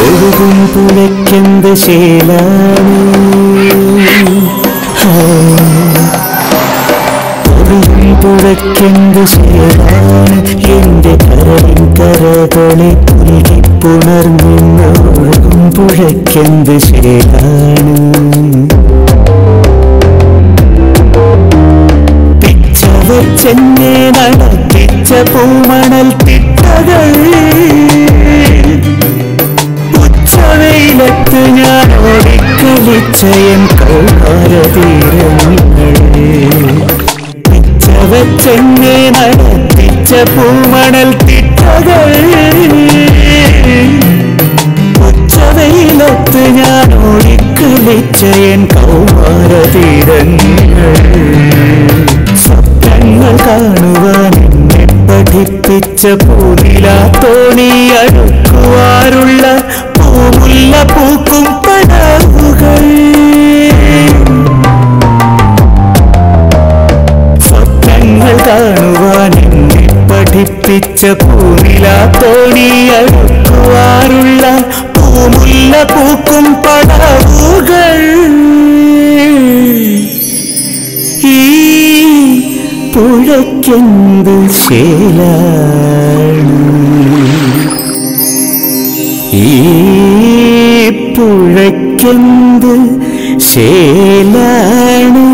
ഒഴുകും പുഴയ്ക്കെന്ത് ശീലാണ് ഒഴുകും പുഴയ്ക്കെന്ത് ശീലാണ് എന്റെ കരളിൻ കരകളെ പുൽകിപ്പുണർന്നിന്ന് ഒഴുകും പുഴയ്ക്കെന്ത് ശീലാണ് പിച്ചവച്ചെന്നെ നടത്തിച്ച പൂമണൽ തിട്ടകൾ ഉച്ചവെയിലത്ത് ഞാൻ ഓടിക്കളിച്ചയൻ കൗമാരതീരങ്ങൾ പിച്ചവച്ചെന്നെ നടത്തിച്ച പൂമണൽ തിട്ടകൾ ഉച്ചവെയിലത്ത് ഞാൻ ഓടിക്കളിച്ചയൻ കൗമാരതീരങ്ങൾ സ്വപ്നങ്ങൾ കാണുവാൻ എന്നെ പഠിപ്പിച്ച പൂനിലാ തോണി അടുക്കുവാറുള്ള പൂമുല്ല പൂക്കും പടവുകൾ സ്വപ്നങ്ങൾ കാണുവാൻ എന്നെ പഠിപ്പിച്ച പൂനിലാ തോണി അടുക്കുവാറുള്ള പൂമുല്ല പൂക്കും പടവുകൾ ഈ പുഴയ്ക്കെന്ത് ശേലാണ് ഈ പുഴയ്ക്കെന്ത് ശേലാണ്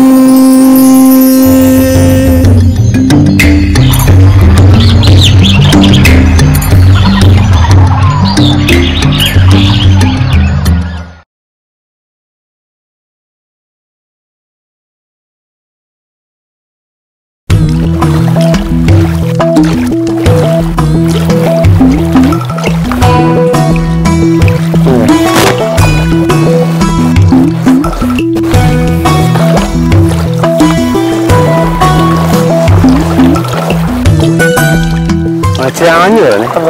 ചാഞ്ഞു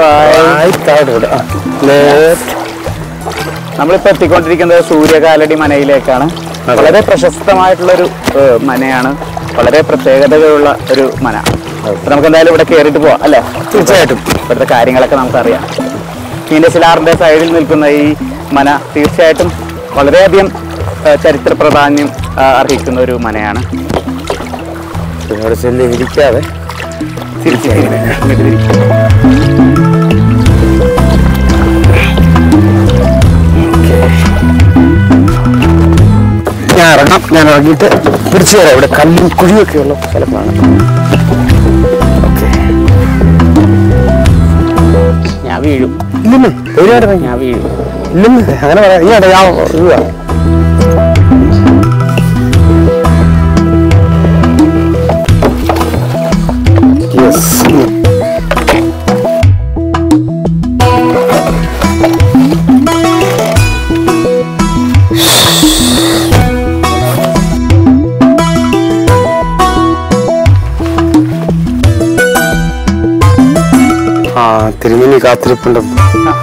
നമ്മളിപ്പോ എത്തിക്കൊണ്ടിരിക്കുന്നത് സൂര്യകാലടി മനയിലേക്കാണ് വളരെ പ്രശസ്തമായിട്ടുള്ളൊരു ഏഹ്, മനയാണ് വളരെ പ്രത്യേകതകളുള്ള ഒരു മന അപ്പൊ നമുക്ക് എന്തായാലും ഇവിടെ കയറിയിട്ട് പോവാം അല്ലേ തീർച്ചയായിട്ടും ഇവിടുത്തെ കാര്യങ്ങളൊക്കെ നമുക്കറിയാം നീലശിലാറിന്റെ സൈഡിൽ നിൽക്കുന്ന ഈ മന തീർച്ചയായിട്ടും വളരെയധികം ഏഹ്, ചരിത്ര പ്രാധാന്യം ആ, അർഹിക്കുന്ന ഒരു മനയാണ് ഇവിടെ ചെല്ലി ഇരിക്കാതെ തീർച്ചയായും ഇങ്ങോട്ട് തിരിക്കാം. ഞാൻ ഇറങ്ങാം ഞാൻ ഇറങ്ങിയിട്ട് പിടിച്ചു തരാം ഇവിടെ കല്ലും കുഴിയൊക്കെ ഉള്ള സ്ഥലമാണ് ഞാൻ വീഴും ഇല്ലെന്ന് ഒരുപാട് ഇറങ്ങി ഞാൻ വീഴും ഇല്ലെന്ന് അങ്ങനെ പറയാം ഈ അടയാ ഇതാ യെസ് ആ തിരുമേനി കാത്തിരിപ്പുണ്ടെന്ന്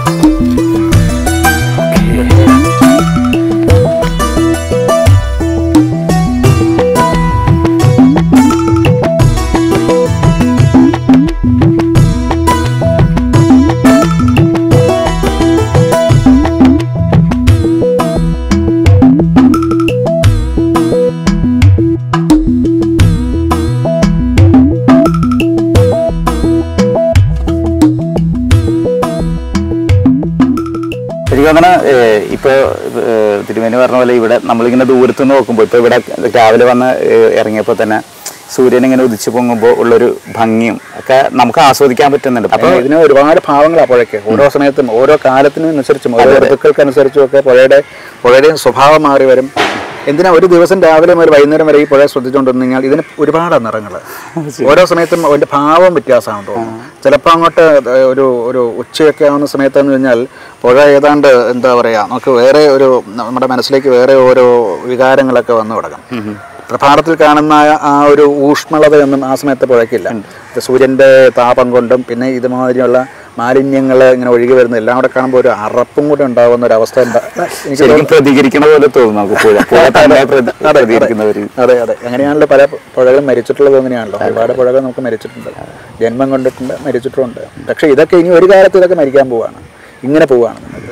ശരിക്കും പറഞ്ഞാൽ ഇപ്പൊ ഏഹ്, തിരുമേനി പറഞ്ഞ പോലെ ഇവിടെ നമ്മളിങ്ങനെ ദൂരത്ത് നിന്ന് നോക്കുമ്പോൾ ഇപ്പൊ ഇവിടെ രാവിലെ വന്ന് ഏഹ്, ഇറങ്ങിയപ്പോൾ തന്നെ സൂര്യൻ ഇങ്ങനെ ഉദിച്ചു പൊങ്ങുമ്പോൾ ഉള്ളൊരു ഭംഗിയും ഒക്കെ നമുക്ക് ആസ്വദിക്കാൻ പറ്റുന്നുണ്ട് അപ്പൊ അപ്പൊ ഇതിന് ഒരുപാട് ഭാവങ്ങളാ പുഴയ്ക്ക് ഓരോ സമയത്തും ഓരോ കാലത്തിനും അനുസരിച്ചും ഓരോ അതെ, അതെ. ഋതുക്കൾക്കനുസരിച്ചും ഒക്കെ പുഴയുടെ പുഴയുടെയും സ്വഭാവം മാറി വരും എന്തിനാ ഒരു ദിവസം രാവിലെ മുതൽ വൈകുന്നേരം വരെ ഈ പുഴ ശ്രദ്ധിച്ചുകൊണ്ടിരുന്നു കഴിഞ്ഞാൽ ഇതിന് ഒരുപാട് നിറങ്ങൾ ഓരോ സമയത്തും അതിന്റെ ഭാവം വ്യത്യാസമാണ് തോന്നുന്നു ചിലപ്പോൾ അങ്ങോട്ട് ഒരു ഒരു ഉച്ചയൊക്കെ ആവുന്ന സമയത്തെന്ന് കഴിഞ്ഞാൽ പുഴ ഏതാണ്ട് എന്താ പറയാ നമുക്ക് വേറെ ഒരു നമ്മുടെ മനസ്സിലേക്ക് വേറെ ഓരോ വികാരങ്ങളൊക്കെ വന്നു തുടങ്ങും പ്രഭാതത്തിൽ കാണുന്ന ആ ഒരു ഊഷ്മളതയൊന്നും ആ സമയത്ത് പുഴയ്ക്കില്ല ഇത് സൂര്യന്റെ താപം കൊണ്ടും പിന്നെ ഇതുമാതിരിയുള്ള മാലിന്യങ്ങൾ ഇങ്ങനെ ഒഴുകി വരുന്ന എല്ലാം കൂടെ കാണുമ്പോൾ ഒരു അറപ്പും കൂടെ ഉണ്ടാകുന്ന ഒരു അവസ്ഥ ഉണ്ടാ- എനിക്ക് ശരിക്കും പ്രതികരിക്കണ പോലെ തോന്നും നമുക്ക് പുഴ പുഴ തന്നെ പ്രതി- അതെ, അതെ. പ്രതികരിക്കുന്നവര് അതെ അതെ അങ്ങനെയാണല്ലോ പല പുഴകളും മരിച്ചിട്ടുള്ളത് അങ്ങനെയാണല്ലോ ഒരുപാട് പുഴകൾ നമുക്ക് മരിച്ചിട്ടുണ്ട് ജന്മം കൊണ്ടിട്ടുണ്ട് മരിച്ചിട്ടുമുണ്ട് പക്ഷെ ഇതൊക്കെ ഇനി ഒരു കാലത്ത് ഇതൊക്കെ മരിക്കാൻ പോവാണ് ഇങ്ങനെ പോവാണ് നമുക്ക്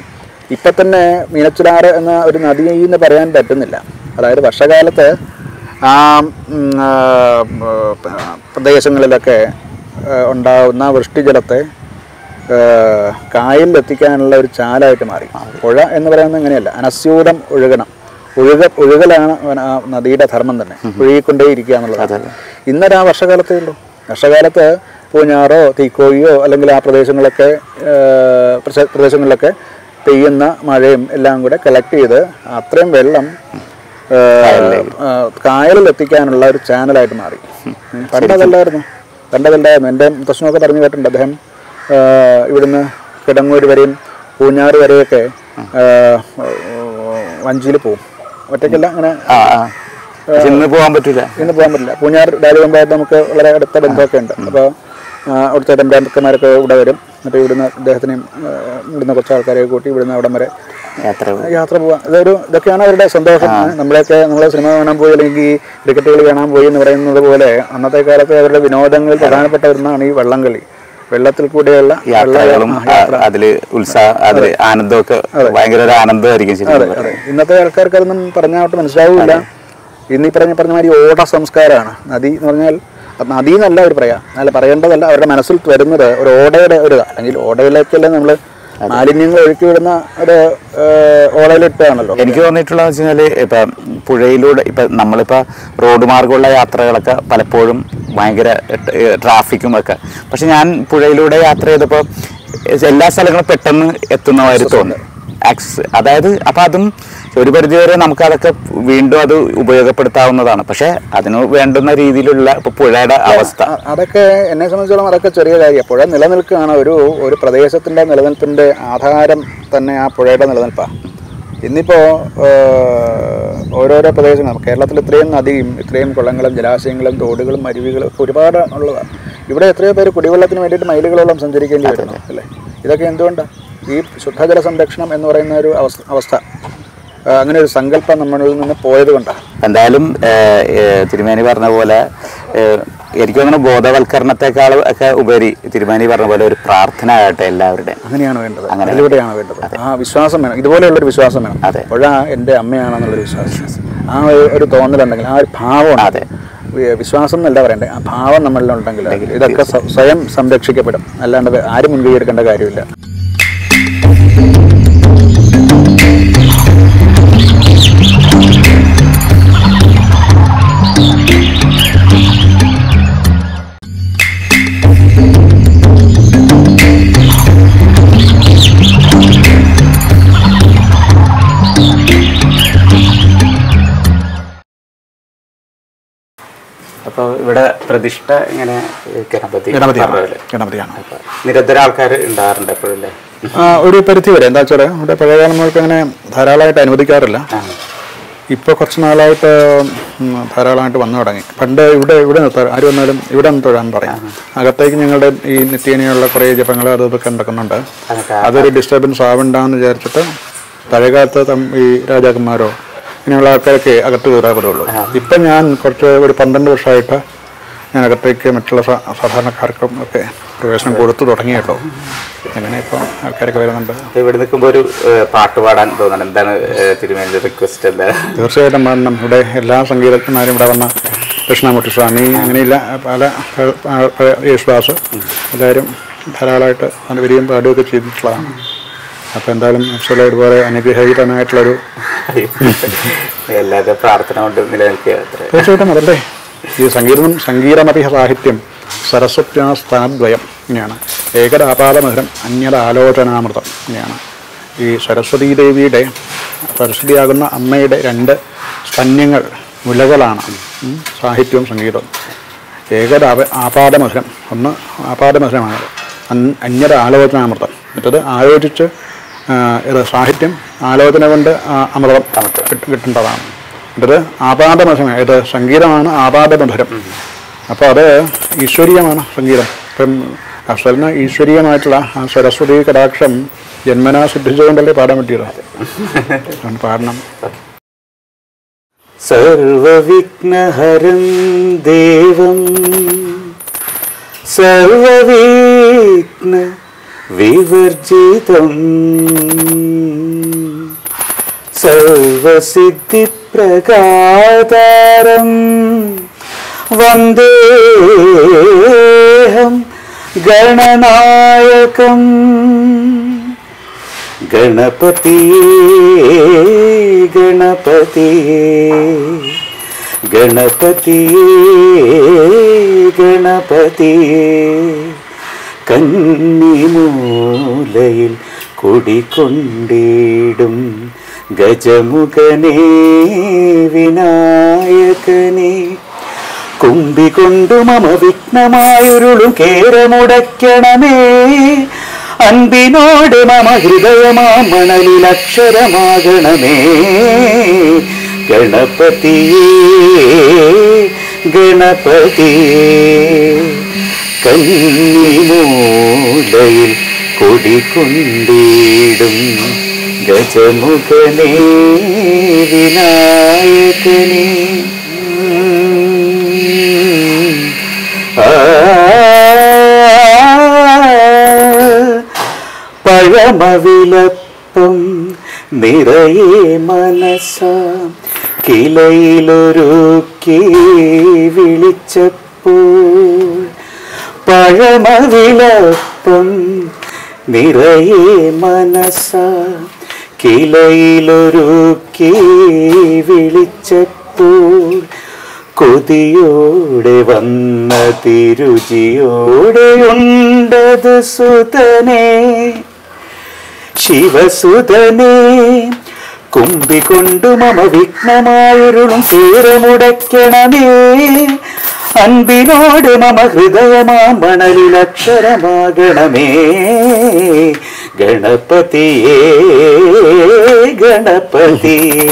ഇപ്പം തന്നെ മീനച്ചിലാറ് എന്ന ഒരു നദി എന്ന് പറയാൻ പറ്റുന്നില്ല അതായത് വർഷകാലത്ത് ആ ഉം, ആ, ആ, പ്രദേശങ്ങളിലൊക്കെ ആ, ഉണ്ടാവുന്ന വൃഷ്ടിജലത്തെ ഏഹ് കായലിലെത്തിക്കാനുള്ള ഒരു ചാലായിട്ട് മാറി പുഴ എന്ന് പറയുന്നത് അങ്ങനെയല്ല അനസ്യൂതം ഒഴുകണം ഒഴുക ഒഴുകലാണ് അവൻ ആ നദിയുടെ ധർമ്മം തന്നെ ഒഴുകിക്കൊണ്ടേ ഇരിക്കുക എന്നുള്ളത് ഇന്നൊരു ആ വർഷകാലത്തേ ഉള്ളൂ വർഷകാലത്ത് പൂഞ്ഞാറോ തീക്കോയിയോ അല്ലെങ്കിൽ ആ പ്രദേശങ്ങളൊക്കെ ഏഹ് പ്രശ- പ്രദേശങ്ങളിലൊക്കെ പെയ്യുന്ന മഴയും എല്ലാം കൂടെ കളക്ട് ചെയ്ത് അത്രയും വെള്ളം ഏഹ്, ആ, കായലിൽ എത്തിക്കാനുള്ള ഒരു ചാനലായിട്ട് മാറി പണ്ടതല്ലായിരുന്നു പണ്ടതല്ലായിരുന്നു എൻ്റെ മുത്തശ്ശനൊക്കെ പറഞ്ഞു കേട്ടിട്ടുണ്ട് അദ്ദേഹം ഏഹ്, ഇവിടുന്ന് കിടങ്ങൂർ വരെയും പൂഞ്ഞാറ് വരെയൊക്കെ വഞ്ചിയിൽ പോവും ഒറ്റയ്ക്കല്ല അങ്ങനെ ആ ആ പക്ഷെ ഇന്ന് പോകാൻ പറ്റൂല ഇന്ന് പോകാൻ പറ്റില്ല പൂഞ്ഞാർ രാജപഞ്ചായത്ത് നമുക്ക് വളരെ അടുത്ത ബന്ധമൊക്കെ ഉണ്ട് അപ്പോൾ അവിടുത്തെ തമ്പരാന്തക്കന്മാരൊക്കെ ഇവിടെ വരും എന്നിട്ട് ഇവിടുന്ന് അദ്ദേഹത്തിനെയും ആ, ഇവിടുന്ന് കുറച്ച് ആൾക്കാരെ കൂട്ടി ഇവിടുന്ന് അവിടം വരെ യാത്ര യാത്ര പോവാം ഇതൊരു ഇതൊക്കെയാണ് അവരുടെ സന്തോഷം നമ്മളെയൊക്കെ നമ്മൾ സിനിമ കാണാൻ പോയി അല്ലെങ്കിൽ ക്രിക്കറ്റ് കളി കാണാൻ പോയി എന്ന് പറയുന്നത് പോലെ അന്നത്തെ കാലത്ത് അവരുടെ വിനോദങ്ങളിൽ പ്രധാനപ്പെട്ട ഒന്നാണ് ഈ വള്ളംകളി വെള്ളത്തിൽ കൂടെയുള്ള യാത്രകളും ആ, യാത്ര. ആ, അതില് ഉത്സാഹം അതില് ആനന്ദമൊക്കെ ഭയങ്കര ഒരു ആനന്ദമായിരിക്കും അതെ ശരിക്കും അതെ ഇന്നത്തെ ആൾക്കാർക്ക് അതൊന്നും പറഞ്ഞാട്ട് മനസ്സിലാവില്ല ഇന്ന് ഈ പറഞ്ഞ പറഞ്ഞ മാതിരി ഓട സംസ്കാരമാണ് നദി എന്ന് പറഞ്ഞാൽ അത് നദി എന്നല്ല അവർ പറയാം അല്ല പറയേണ്ടതല്ല അവരുടെ മനസ്സിൽ വരുന്നത് ഒരു ഓടയുടെ ഒരു ഇതാ. അല്ലെങ്കിൽ ഓടയിലേക്കല്ലേ നമ്മൾ മാലിന്യങ്ങൾ ഒഴുക്കി വിടുന്ന ഒരു ഏഹ്, ഓടയിലിട്ടാണല്ലോ എനിക്ക് തോന്നിയിട്ടുള്ളത് വെച്ച് കഴിഞ്ഞാല് ഇപ്പൊ പുഴയിലൂടെ ഇപ്പൊ നമ്മളിപ്പോ റോഡ് മാർഗമുള്ള യാത്രകളൊക്കെ പലപ്പോഴും ഭയങ്കര ട്രാഫിക്കും ഒക്കെ പക്ഷെ ഞാൻ പുഴയിലൂടെ യാത്ര ചെയ്തപ്പോൾ എല്ലാ സ്ഥലങ്ങളും പെട്ടെന്ന് എത്തുന്ന മാതിരി തോന്നി ആക്സസ് അതായത് അപ്പൊ അതും ഒരു പരിധിവരെ നമുക്ക് അതൊക്കെ വീണ്ടും അത് ഉപയോഗപ്പെടുത്താവുന്നതാണ് പക്ഷെ അതിന് വേണ്ടുന്ന രീതിയിലുള്ള ഇപ്പൊ പുഴയുടെ അവസ്ഥ അ- അതൊക്കെ എന്നെ സംബന്ധിച്ചോളം അതൊക്കെ ചെറിയ കാര്യം പുഴ നിലനിൽക്കുകയാണ് ഒരു ഒരു പ്രദേശത്തിൻ്റെ നിലനിൽപ്പിൻ്റെ ആധാരം തന്നെ ആ പുഴയുടെ നിലനിൽപ്പാണ് ഇന്നിപ്പോൾ ഓരോരോ പ്രദേശങ്ങൾ കേരളത്തിൽ ഇത്രയും നദിയും ഇത്രയും കുളങ്ങളും ജലാശയങ്ങളും തോടുകളും അരുവികളും ഒക്കെ ഒരുപാട് ഉള്ളതാണ് ഇവിടെ എത്രയോ പേര് കുടിവെള്ളത്തിന് വേണ്ടിയിട്ട് മൈലുകളോളം സഞ്ചരിക്കേണ്ടി വരുന്നു അല്ലേ ഇതൊക്കെ എന്തുകൊണ്ടാണ് ഈ ശുദ്ധജല സംരക്ഷണം എന്ന് പറയുന്ന ഒരു അവസ്ഥ അവസ്ഥ ആ, അങ്ങനെ ഒരു സങ്കല്പം നമ്മളിൽ നിന്ന് പോയത് കൊണ്ടാണ് എന്തായാലും ഏഹ്, ഏഹ്, തിരുമേനി പറഞ്ഞ പോലെ ഏഹ്, എനിക്ക് തോന്നുന്നു ബോധവൽക്കരണത്തെക്കാൾ ഒക്കെ ഉപരി തിരുമേനി പറഞ്ഞ പോലെ ഒരു പ്രാർത്ഥന ആകട്ടെ എല്ലാവരുടെയും അങ്ങനെയാണ് വേണ്ടത് അങ്ങനെ അതിലൂടെയാണ് വേണ്ടത് ആ വിശ്വാസം വേണം ഇതുപോലെയുള്ളൊരു വിശ്വാസം വേണം അതെ. പുഴ എൻ്റെ അമ്മയാണെന്നുള്ളൊരു വിശ്വാസം ആ ഒരു- ഒരു തോന്നലുണ്ടെങ്കിൽ ആ ഒരു ഭാവം അതെ. വിശ്വാസം എന്നല്ല പറയണ്ടേ ആ ഭാവം നമ്മളിലുണ്ടെങ്കിൽ ഇതൊക്കെ സ്വ- സ്വയം സംരക്ഷിക്കപ്പെടും അല്ലാണ്ട് വേ- ആരും മുൻകൈ എടുക്കേണ്ട കാര്യമില്ല അപ്പോൾ ഇവിടെ പ്രതിഷ്ഠ ഇങ്ങനെ ഗണപതി ഗണപതിയാണ് പറഞ്ഞ പോലെ. ഗണപതിയാണ് നിരന്തരം ആൾക്കാർ ഉണ്ടാകാറുണ്ട് എപ്പോഴല്ലേ ആ, ഒരു പരിധി വരെ എന്താ വെച്ചാൽ ഇവിടെ പഴയകാലങ്ങൾക്ക് അങ്ങനെ ധാരാളമായിട്ട് അനുവദിക്കാറില്ല ഇപ്പോൾ കുറച്ച് നാളായിട്ട് ഉം, ധാരാളമായിട്ട് വന്നു തുടങ്ങി പണ്ട് ഇവിടെ ഇവിടെ നിർത്താറ് ആര് വന്നാലും ഇവിടെ നിന്ന് തൊഴാൻ പറയും അകത്തേക്ക് ഞങ്ങളുടെ ഈ നിത്യേനയുള്ള കുറേ ജപങ്ങൾ അത് ഇതൊക്കെ നടക്കുന്നുണ്ട് അതൊക്കെ അതൊരു ഡിസ്റ്റർബൻസ് ആവണ്ടെന്ന് വിചാരിച്ചിട്ട് പഴയകാലത്ത് തം- ഈ രാജാക്കന്മാരോ ഇങ്ങനെയുള്ള ആൾക്കാരൊക്കെ അകത്ത് കയറാറുള്ളൂ ഇപ്പം ഞാൻ കുറച്ച് ഒരു പന്ത്രണ്ട് വർഷമായിട്ട് ഞാൻ അകത്തേക്ക് മറ്റുള്ള സ- സാധാരണക്കാർക്കും ഒക്കെ പ്രവേശനം കൊടുത്തു തുടങ്ങിയല്ലോ അങ്ങനെ ഇപ്പോൾ ആൾക്കാരൊക്കെ വരുന്നുണ്ട് അപ്പോൾ ഇവിടെ നിൽക്കുമ്പോൾ ഒരു ഏഹ്, പാട്ട് പാടാൻ തോന്നണം എന്താണ് ഏഹ്, തിരുമേനിയുടെ റിക്വസ്റ്റ് എന്താ തീർച്ചയായിട്ടും പാടണം ഇവിടെ എല്ലാ സംഗീതജ്ഞന്മാരും ഇവിടെ വന്ന കൃഷ്ണമൂർത്തി സ്വാമി അങ്ങനെയില്ല പല പ- പ- പ- യേശുദാസ് എല്ലാവരും ധാരാളമായിട്ട് അത് വരികയും പാടുകയൊക്കെ ചെയ്തിട്ടുള്ളതാണ് അപ്പോൾ എന്തായാലും ആക്ച്വലി ഇതുപോലെ അനുഗ്രഹീതമായിട്ടുള്ളൊരു എല്ലാവരുടെ പ്രാർത്ഥന കൊണ്ട് നിലനിൽക്കുക അത്ര തീർച്ചയായിട്ടും അതല്ലേ ഈ സംഗീതം സംഗീതമതി സാഹിത്യം സരസ്വത്യാ സ്ഥാനദ്വയം ഇങ്ങനെയാണ് ഏകരാപാദമധുരം അന്യത ആലോചനാമൃതം ഇങ്ങനെയാണ് ഈ സരസ്വതീ ദേവിയുടെ സരസ്വതിയാകുന്ന അമ്മയുടെ രണ്ട് സ്തന്യങ്ങൾ മുലകളാണ് ഉം, സാഹിത്യവും സംഗീതവും ഏകര ആപാദമധുരം ഒന്ന് ആപാദമധുരമാണ് അൻ- അന്യത ആലോചനാമൃതം മറ്റത് ആലോചിച്ച് ആ, ഇത് സാഹിത്യം ആലോചന കൊണ്ട് ആ അമൃതം കിട്ട- കിട്ടേണ്ടതാണ് ഇത് ആപാദമധുരം ഇത് സംഗീതമാണ് ആപാദമധുരം അപ്പോൾ അത് ഈശ്വരീയമാണ് സംഗീതം ഇപ്പം അസലിന് ഈശ്വരീയമായിട്ടുള്ള ആ സരസ്വതി കടാക്ഷം ജന്മനാ സിദ്ധിച്ചുകൊണ്ടല്ലേ പാടാൻ പറ്റിയത് അതുകൊണ്ട് പാടണം സർവവിഘ്നഹരം ദേവം സർവവിഘ്ന വിവർജിതം സർവസിദ്ധിപ്രകാതാരം വന്ദേഹം ഗണനായകം ഗണപതിയേ ഗണപതിയേ ഗണപതിയേ ഗണപതിയേ കന്നിമൂലയിൽ കുടികൊണ്ടിടും ഗജമുഖനേ വിനായകനേ കുമ്പികൊണ്ടു മമ വിഘ്നമായൊരുളും കേരമുടയ്ക്കണമേ അൻപിനോട് മമ ഹൃദയമാമണലിൽ അക്ഷരമാകണമേ ഗണപതിയേ ഗണപതിയേ കന്നിമൂലയിൽ കൊടികൊണ്ടിടും ഗജമുഖനേ വിനായകനേ ആ പഴമവിലപ്പം നിറയെ മനസ്സാം കിലയിലൊരുക്കി വിളിച്ചപ്പോൾ പഴമവിലപ്പം നിറയെ മനസ്സാം കിലയിലൊരുക്കി വിളിച്ചപ്പോൾ കൊതിയോടെ വന്ന തിരുചിയോടെ ഉണ്ടത് സുതനേ ശിവസുതനേ കുമ്പികൊണ്ടു മമ വിഘ്നമായൊരുളും തീരമുടയ്ക്കണമേ അൻപിനോട് മമ ഹൃദയമാം മണലിലക്ഷരമാകണമേ ഗണപതിയേ ഗണപതിയേ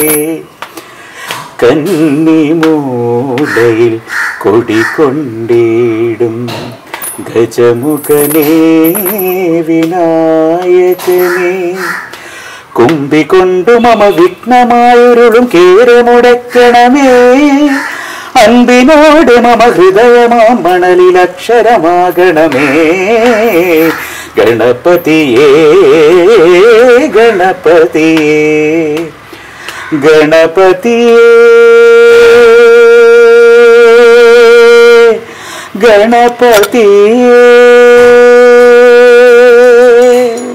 കന്നിമൂലയിൽ കൊടികൊണ്ടിടും ഗജമുഖനേ വിനായകനേ കുമ്പികൊണ്ടു മമ വിഘ്നമായൊരുളും കേരമുടയ്ക്കണമേ അൻപിനോട് മമ ഹൃദയമാം മണലിലക്ഷരമാകണമേ ഗണപതിയേ ഗണപതിയേ ഗണപതിയേ ഗണപതിയേ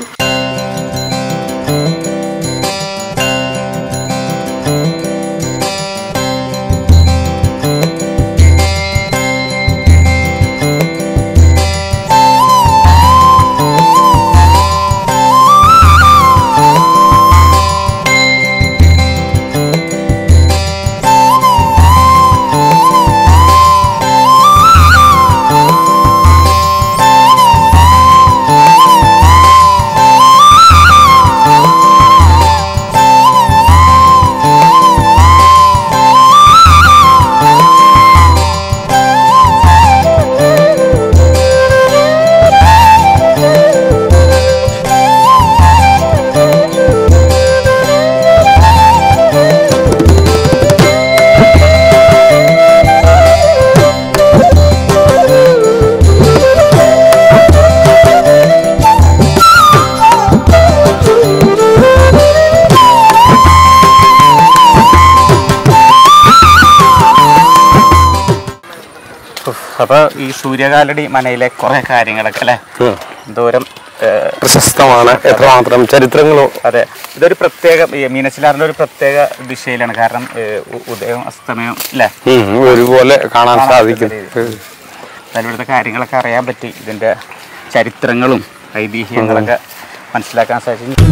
അപ്പൊ ഈ സൂര്യകാലടി മനയിലെ കുറെ കാര്യങ്ങളൊക്കെ അല്ലെ ദൂരം ഏഹ്, പ്രശസ്തമാണ് എത്രമാത്രം ചരിത്രങ്ങളോ അതെ ഇതൊരു പ്രത്യേക ഈ മീനച്ചിലാറിന്റെ ഒരു പ്രത്യേക ദിശയിലാണ് കാരണം ഏഹ്, ഉ- ഉദയം അസ്തമയം അല്ലേ ഉം, ഒരുപോലെ കാണാൻ സാധിക്കും എന്നാലും ഇവിടുത്തെ കാര്യങ്ങളൊക്കെ അറിയാൻ പറ്റി ഇതിന്റെ ചരിത്രങ്ങളും ഐതിഹ്യങ്ങളൊക്കെ മനസ്സിലാക്കാൻ സാധിച്ചു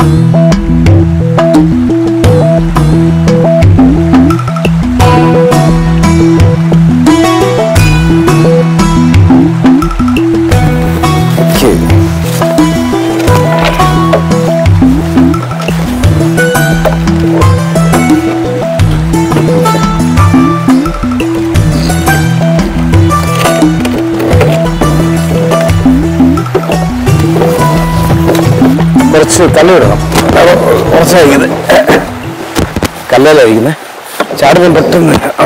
കുറച്ച് കല്ല് വിടണം അപ്പൊ കുറച്ച് കഴിക്കുന്നത് കല്ലല്ല കഴിക്കുന്നത് ചാടുമ്പോൾ പെട്ടെന്ന് ആ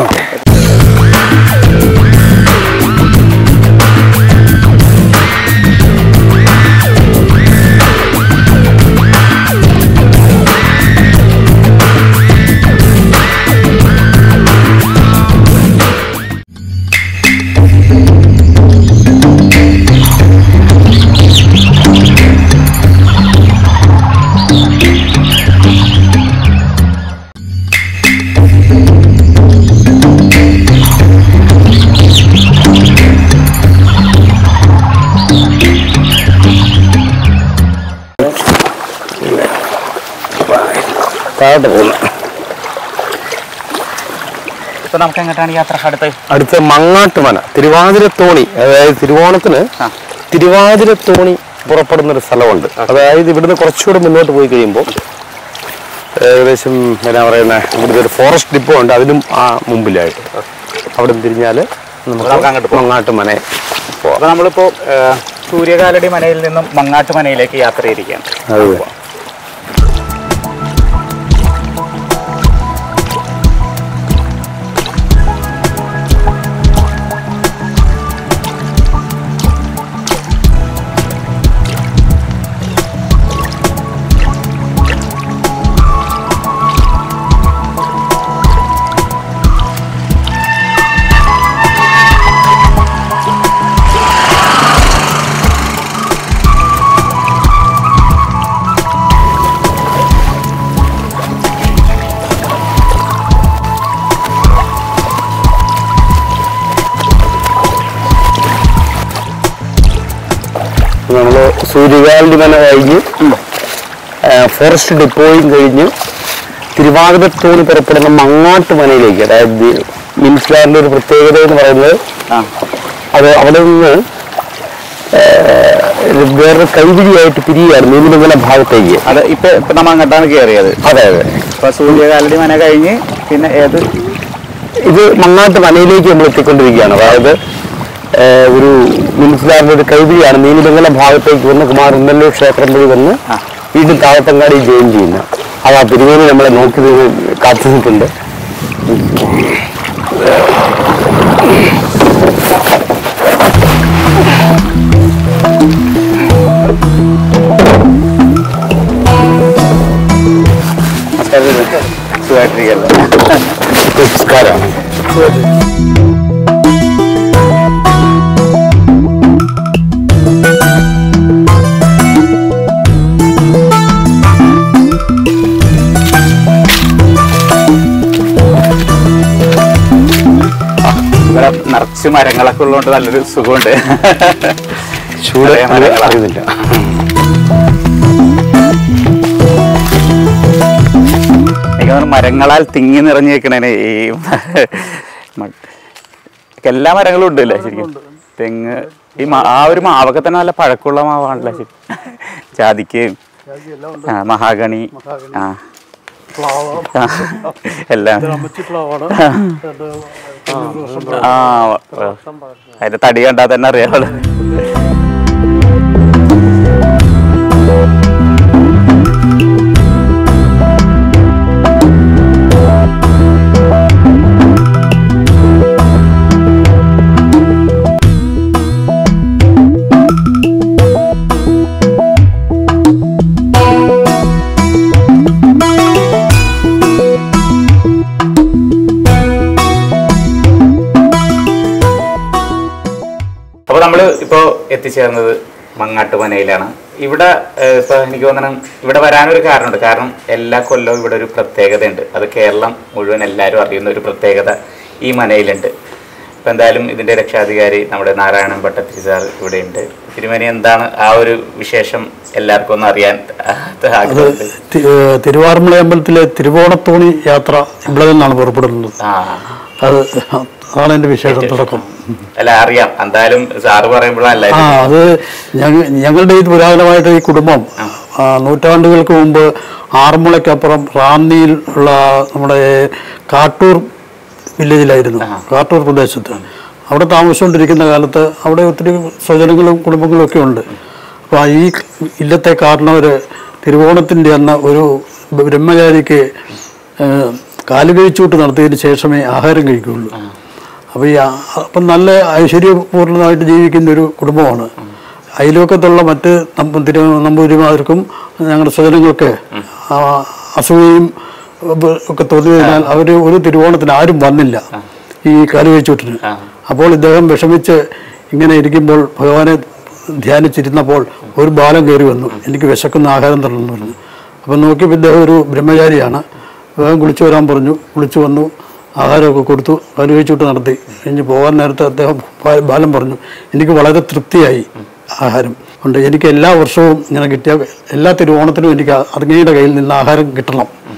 താഴോട്ട് പോകുന്നത് ഇപ്പൊ നമുക്ക് എങ്ങോട്ടാണ് യാത്ര അടുത്ത് അടുത്ത മങ്ങാട്ടുമന തിരുവാതിരത്തോണി അതായത് തിരുവോണത്തിന് ആ. തിരുവാതിരത്തോണി പുറപ്പെടുന്ന ഒരു സ്ഥലമുണ്ട് അതായത് ഇവിടുന്ന് കുറച്ചുകൂടെ മുന്നോട്ട് പോയി കഴിയുമ്പോൾ ഏകദേശം എന്നാ പറയുന്ന ഇവിടുത്തെ ഒരു ഫോറസ്റ്റ് ഡിപ്പോ ഉണ്ട് അതിനും ആ മുമ്പിലായിട്ട് അവിടെ നിന്ന് തിരിഞ്ഞാൽ നമുക്ക് നമുക്ക് അങ്ങോട്ട് പോകാം. മങ്ങാട്ടുമന അപ്പൊ നമ്മളിപ്പോ ഏ, സൂര്യകാലടി മനയിൽ നിന്നും മങ്ങാട്ട് മനയിലേക്ക് യാത്ര ചെയ്തിരിക്കുകയാണ് അതെ നമ്മൾ സൂര്യകാലിന്റെ മന കഴിഞ്ഞ് ആ, ഫോറസ്റ്റ് ഡിപ്പോയും കഴിഞ്ഞ് തിരുവാതിരത്തോണി പുറപ്പെടുന്ന മങ്ങാട്ട് മനയിലേക്ക് അതായത് മിൻസ്ലാറിന്റെ ഒരു പ്രത്യേകത എന്ന് പറയുന്നത് ആ അത് അവിടെ നിന്ന് ആ, വേറൊരു കൈവിഴിയായിട്ട് പിരിയുകയാണ് നീലിമംഗലം ഭാഗത്തേക്ക് അത് ഇപ്പൊ ഇപ്പൊ നമ്മ അങ്ങോട്ടാണ് കയറിയത് അതെ അതെ ഇപ്പൊ സൂര്യകാലടി മന കഴിഞ്ഞ് പിന്നെ ഏത് ഇത് മങ്ങാട്ട് മനയിലേക്ക് നമ്മൾ എത്തിക്കൊണ്ടിരിക്കുകയാണ് അതായത് ആ, ഒരു മിനിസ്ലാറിന്റെ ഒരു കൈവിഴിയാണ് നീലിമംഗലം ഭാഗത്തേക്ക് വന്ന് കുമാരനല്ലൂർ ക്ഷേത്രം വഴി വന്ന് ആ. വീണ്ടും താഴത്തങ്ങാടി ജോയിൻ ചെയ്യുന്ന അത് ആ തിരുവേണി നമ്മളെ നോക്കി നിന്ന് കാത്തു നിൽക്കുന്നുണ്ട് സുഖമായിട്ടിരിക്കല്ലേ നമസ്കാരം ഇവിടെ നിറച്ച് മരങ്ങളൊക്കെ ഉള്ളതുകൊണ്ട് നല്ലൊരു സുഖമുണ്ട് ചൂട് നിറയെ മരങ്ങളാ. അറിയുന്നില്ല എനിക്ക് തോന്നുന്നു മരങ്ങളാൽ തിങ്ങി നിറഞ്ഞു നിൽക്കണേ ഈ മ- എല്ലാ മരങ്ങളും ഉണ്ട് അല്ലേ ശരിക്കും തെങ്ങ് ഈ മാ- ആ ഒരു മാവൊക്കെ തന്നെ നല്ല പഴക്കമുള്ള മാവാണല്ലേ ശരി ജാതിക്ക് ആ മഹാഗണി ആ ആ, എല്ലാം ആ അതിന്റെ തടി കണ്ടാൽ തന്നെ അറിയാമല്ലോ അപ്പോൾ നമ്മൾ ഇപ്പോൾ എത്തിച്ചേർന്നത് മങ്ങാട്ടുമനയിലാണ് ഇവിടെ ഏഹ്, ഇപ്പൊ എനിക്ക് തോന്നണം ഇവിടെ വരാനൊരു കാരണമുണ്ട് കാരണം എല്ലാ കൊല്ലവും ഇവിടെ ഒരു പ്രത്യേകതയുണ്ട് അത് കേരളം മുഴുവൻ എല്ലാവരും അറിയുന്ന ഒരു പ്രത്യേകത ഈ മനയിലുണ്ട് ഇപ്പം എന്തായാലും ഇതിന്റെ രക്ഷാധികാരി നമ്മുടെ നാരായണൻ ഭട്ടത്തിരി സാർ ഇവിടെയുണ്ട് തിരുമേനി എന്താണ് ആ ഒരു വിശേഷം എല്ലാവർക്കും ഒന്ന് അറിയാൻ അത് ആഗ്രഹമുണ്ട് തി- ഏഹ് തിരുവാർമല അമ്പലത്തിലെ തിരുവോണത്തോണി യാത്ര ഇവിടെ നിന്നാണ് പുറപ്പെടുന്നത് ആ അത് അതാണ് എൻ്റെ വിശേഷം തുടക്കം അല്ല അറിയാം എന്തായാലും സാറ് പറയുമ്പോഴല്ല ആ അത് ഞങ്ങ- ഞങ്ങളുടെ ഈ പുരാതനമായിട്ട് ഈ കുടുംബം ആ, നൂറ്റാണ്ടുകൾക്ക് മുമ്പ് ആറന്മുളയ്ക്കപ്പുറം റാന്നിയിൽ ഉള്ള നമ്മുടെ കാട്ടൂർ വില്ലേജിലായിരുന്നു കാട്ടൂർ പ്രദേശത്ത് അവിടെ താമസിച്ചുകൊണ്ടിരിക്കുന്ന കാലത്ത് അവിടെ ഒത്തിരി സ്വജനങ്ങളും കുടുംബങ്ങളും ഒക്കെ ഉണ്ട് അപ്പോൾ ഈ ഇല്ലത്തെ കാരണവർ തിരുവോണത്തിൻ്റെ അന്ന് ഒരു ബ്രഹ്മചാരിക്ക് ഏഹ്, കാലുകഴിച്ചൂട്ട് നടത്തിയതിന് ശേഷമേ ആഹാരം കഴിക്കുകയുള്ളൂ അപ്പോൾ ഈ ആ- അപ്പം നല്ല ഐശ്വര്യപൂർണ്ണമായിട്ട് ജീവിക്കുന്ന ഒരു കുടുംബമാണ് അയൽവക്കത്തുള്ള മറ്റ് നമ്പ- തിരു നമ്പൂതിരിമാർക്കും ഞങ്ങളുടെ സ്വജനങ്ങൾക്ക് ആ അസൂയയും ബ- ഒക്കെ തോന്നിയതിനാൽ അവർ ഒരു തിരുവോണത്തിന് ആരും വന്നില്ല ഈ കാലുവെച്ചൂട്ടിന് അപ്പോൾ ഇദ്ദേഹം വിഷമിച്ച് ഇങ്ങനെ ഇരിക്കുമ്പോൾ ഭഗവാനെ ധ്യാനിച്ചിരുന്നപ്പോൾ ഒരു ബാലം കയറി വന്നു എനിക്ക് വിശക്കുന്ന ആഹാരം തരണമെന്ന് പറഞ്ഞു അപ്പം നോക്കിയപ്പോൾ ഇദ്ദേഹം ഒരു ബ്രഹ്മചാരിയാണ് വേഗം കുളിച്ചു വരാൻ പറഞ്ഞു കുളിച്ചു വന്നു ആഹാരമൊക്കെ കൊടുത്തു കരുവഴിച്ചിട്ട് നടത്തി കഴിഞ്ഞ് പോകാൻ നേരത്തെ അദ്ദേഹം ബാ- ബാലൻ പറഞ്ഞു എനിക്ക് വളരെ തൃപ്തിയായി ആഹാരം ഉണ്ട് എനിക്ക് എല്ലാ വർഷവും ഇങ്ങനെ കിട്ടിയ എല്ലാ തിരുവോണത്തിനും എനിക്ക് അങ്ങയുടെ കയ്യിൽ നിന്ന് ആഹാരം കിട്ടണം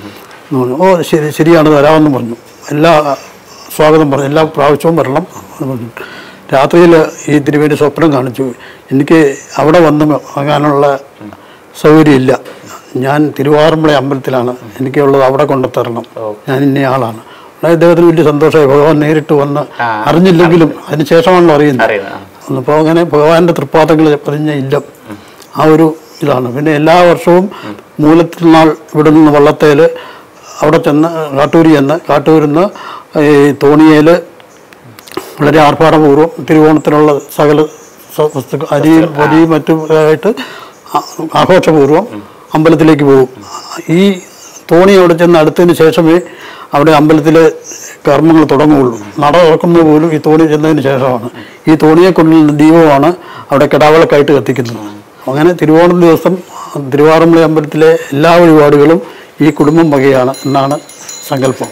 എന്ന് പറഞ്ഞു ഓ ശരി ശരിയാണ് വരാമെന്ന് പറഞ്ഞു എല്ലാ സ്വാഗതം പറഞ്ഞു എല്ലാ പ്രാവശ്യവും വരണം എന്ന് പറഞ്ഞു രാത്രിയിൽ ഈ തിരുവേണ്ടി സ്വപ്നം കാണിച്ചു എനിക്ക് അവിടെ വന്ന് വാങ്ങാനുള്ള സൗകര്യമില്ല ഞാൻ തിരുവാറന്മുള അമ്പലത്തിലാണ് എനിക്കുള്ളത് അവിടെ കൊണ്ടുത്തരണം ഞാൻ ഇന്ന ആളാണ് ഉടനെ ഇദ്ദേഹത്തിന് വലിയ സന്തോഷമായി ഭഗവാൻ നേരിട്ട് വന്ന് അറിഞ്ഞില്ലെങ്കിലും അതിന് ശേഷമാണല്ലോ അറിയുന്നത് അറിയുന്നത് ആ. അപ്പോൾ അങ്ങനെ ഭഗവാന്റെ തൃപ്പാദങ്ങൾ പതിഞ്ഞ ഇല്ലം ആ ഒരു ഇതാണ് പിന്നെ എല്ലാ വർഷവും മൂലത്തിൽ നാൾ ഇവിടെ നിന്ന് വള്ളത്തേൽ അവിടെ ചെന്ന് കാട്ടൂരി ചെന്ന് കാട്ടൂരിൽ നിന്ന് ഈ തോണിയേൽ വളരെ ആർഭാടപൂർവ്വം തിരുവോണത്തിനുള്ള സകല സ- വസ്തുക്കൾ അരിയും പൊരിയും മറ്റും ആയിട്ട് ആ- ആഘോഷപൂർവ്വം അമ്പലത്തിലേക്ക് പോകും ഈ തോണി അവിടെ ചെന്ന് അടുത്തതിന് ശേഷമേ അവിടെ അമ്പലത്തിലെ കർമ്മങ്ങൾ തുടങ്ങുകയുള്ളൂ നട തുറക്കുന്നത് പോലും ഈ തോണി ചെന്നതിന് ശേഷമാണ് ഈ തോണിയെ കൊണ്ടുള്ള ദീപമാണ് അവിടെ കിടാവിളക്കായിട്ട് കത്തിക്കുന്നത് അങ്ങനെ തിരുവോണം ദിവസം തിരുവാറന്മുള അമ്പലത്തിലെ എല്ലാ വഴിപാടുകളും ഈ കുടുംബം വകയാണ് എന്നാണ് സങ്കല്പം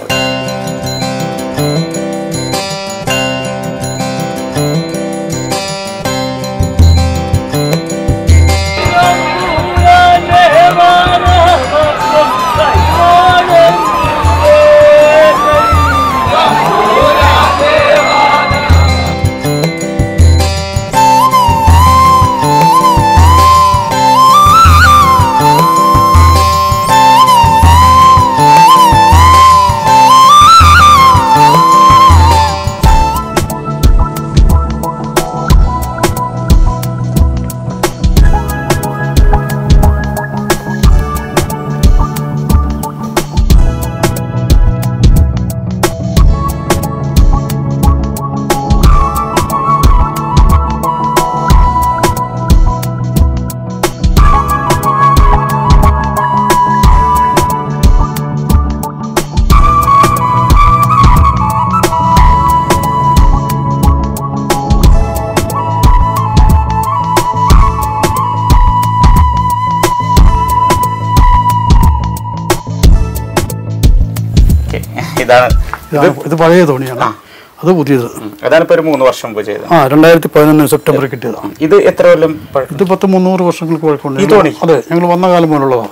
ഓക്കെ ഇതാണ് ഇതാണ് ഇത് പഴയ തോണിയാണ് അത് പുതിയത് അതാണ് ഇപ്പൊ ഒരു മൂന്ന് വർഷം മുമ്പ് ചെയ്തത് ആ രണ്ടായിരത്തി പതിനൊന്ന് സെപ്റ്റംബറിൽ കിട്ടിയതാണ് ഇത് എത്ര കൊല്ലം പഴക്കം? ഇത് പത്ത് മുന്നൂറ് വർഷങ്ങൾക്ക് പഴക്കമുണ്ട് ഈ തോണി? അതെ ഞങ്ങൾ വന്ന കാലം മുതലുള്ളതാണ്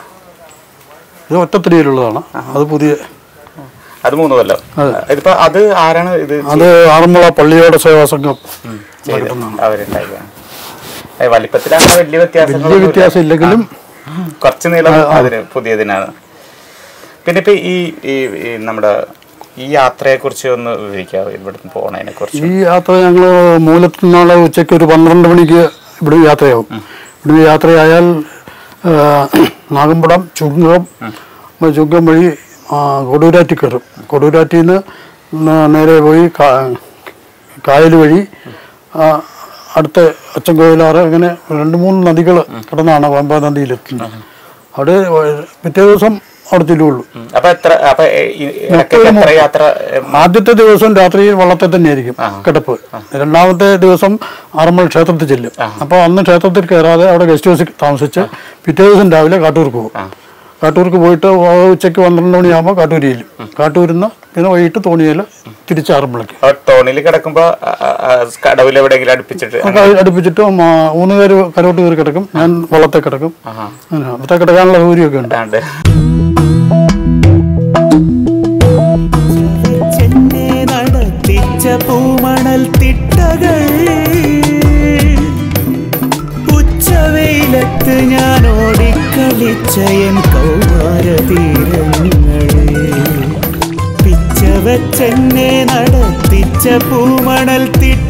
ഇത് ഒറ്റത്തിരിയിലുള്ളതാണ് അത് പുതിയ അത് മൂന്ന് കൊല്ലം ഇതിപ്പോ അത് ആരാണ് ഇത് അത് ആറന്മുള പള്ളിയോட സേവാ സംഘം ചെയ്തത് അവരുണ്ടാക്കുക ഏ, വലിപ്പത്തിലാണ് വലിയ വ്യത്യാസങ്ങൾ വലിയ വ്യത്യാസം ഇല്ലെങ്കിലും കുറച്ച് നീളം അതിന് പുതിയതിനാണ് പിന്നെ ഇപ്പൊ ഈ ഈ ഈ നമ്മുടെ ഈ യാത്രയെ കുറിച്ച് ഒന്ന് വിവരിക്കാവോ ഇവിടുന്ന് പോണതിനെ കുറിച്ച് ഈ യാത്ര ഞങ്ങൾ മൂലത്തിൽ നാളെ ഉച്ചയ്ക്ക് ഒരു പന്ത്രണ്ട് മണിക്ക് ഇവിടെ യാത്രയാവും ഇവിടെ യാത്രയായാൽ ആ, നാഗമ്പടം ചുങ്കം ചുങ്കം വഴി ആ, കൊടൂരാറ്റി കയറും കൊടൂരാറ്റിൽ നിന്ന് ന- നേരെ പോയി കാ- കായൽ വഴി ആ, അടുത്ത അച്ചൻകോയിലാറ് അങ്ങനെ രണ്ട് മൂന്ന് നദികൾ കടന്നാണ് പമ്പാ നദിയിലെത്തുന്നത് അവിടെ പിറ്റേ ദിവസം അവിടെ ചെല്ലുള്ളൂ ഉം. അപ്പൊ എത്ര അപ്പൊ ഏ, ഈ ഇടയ്ക്കൊക്കെ എത്ര യാത്ര ഏ, ആദ്യത്തെ ദിവസം രാത്രി വള്ളത്തെ തന്നെയായിരിക്കും കിടപ്പ് രണ്ടാമത്തെ ദിവസം ആറന്മുള ക്ഷേത്രത്തിൽ ചെല്ലും അപ്പോൾ അന്ന് ക്ഷേത്രത്തിൽ കയറാതെ അവിടെ ഗസ്റ്റ് ഹൗസിൽ താമസിച്ച് പിറ്റേ ദിവസം രാവിലെ കാട്ടൂർക്ക് പോകും കാട്ടൂർക്ക് പോയിട്ട് ഓ- ഉച്ചയ്ക്ക് പന്ത്രണ്ട് മണിയാകുമ്പോൾ കാട്ടൂര് ചെല്ലും കാട്ടൂരിൽ നിന്ന് പിന്നെ വൈകിട്ട് തോണിയിൽ തിരിച്ച് ആറന്മുളയ്ക്ക് അപ്പൊ തോണിയിൽ കിടക്കുമ്പോ ആ, ആ, ആ, കടവിൽ എവിടെയെങ്കിലും അടുപ്പിച്ചിട്ട് ഒക്കെ അടുപ്പിച്ചിട്ട് മ- മൂന്ന് പേര് കരോട്ട് കയറി കിടക്കും ഞാൻ വള്ളത്തെ കിടക്കും അങ്ങനെ അവിടുത്തെ കിടക്കാനുള്ള സൗകര്യമൊക്കെ ഉണ്ട് ആണ്ട് ചെന്നെ നടത്തിച്ച പൂമണൽ തിട്ടകൾ ഉച്ചവെയിലത്ത് ഞാൻ ഓടിക്കളിച്ച എൻ കൗമാര തീരങ്ങളെ പിച്ചവച്ചെന്നെ നടത്തിച്ച പൂമണൽ തിട്ട